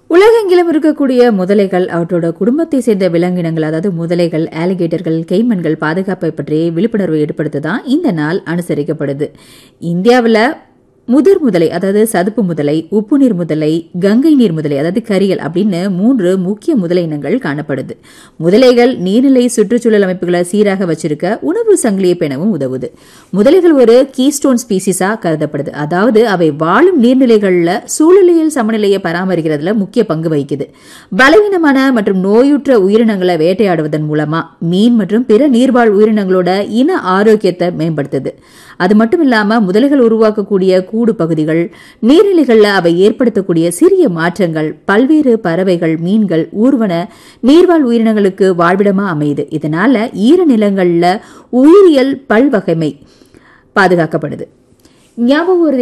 உலகெங்கிலும் இருக்கக்கூடிய முதலைகள் அவற்றோட குடும்பத்தை சேர்ந்த விலங்கினங்கள் அதாவது முதலைகள் ஆலிகேட்டர்கள் கெய்மன்கள் பாதுகாப்பை பற்றி விழிப்புணர்வை ஏற்படுத்த தான் இந்த நாள் அனுசரிக்கப்படுது இந்தியாவில் முதிர் முதலை அதாவது சதுப்பு முதலை உப்பு நீர் முதலை கங்கை நீர் முதலை அதாவது கரியல் அப்படின்னு மூன்று முக்கிய முதலை இனங்கள் காணப்படுது முதலைகள் நீர்நிலை சுற்றுச்சூழல் அமைப்புகளை சீராக வச்சிருக்க உணவு சங்கிலியை பெணவும் உதவுது முதலைகள் ஒரு கீஸ்டோன் ஸ்பீசிஸா கருதப்படுது அதாவது அவை வாழும் நீர்நிலைகள்ல சூழலியல் சமநிலையை பராமரிக்கிறதுல முக்கிய பங்கு வகிக்குது பலவீனமான மற்றும் நோயுற்ற உயிரினங்களை வேட்டையாடுவதன் மூலமா மீன் மற்றும் பிற நீர்வாழ் உயிரினங்களோட இன ஆரோக்கியத்தை மேம்படுத்துது அது மட்டும் இல்லாம முதலைகள் உருவாக்கக்கூடிய கூடு பகுதிகள் நீர்நிலைகள்ல அவை ஏற்படுத்தக்கூடிய சிறிய மாற்றங்கள் பல்வேறு பறவைகள் மீன்கள் ஊர்வன நீர்வாழ் உயிரினங்களுக்கு வாழ்விடமா அமையுது இதனால ஈரநிலங்கள்ல உயிரியல் பல்வகைமை பாதுகாக்கப்படுது ஞாபகம்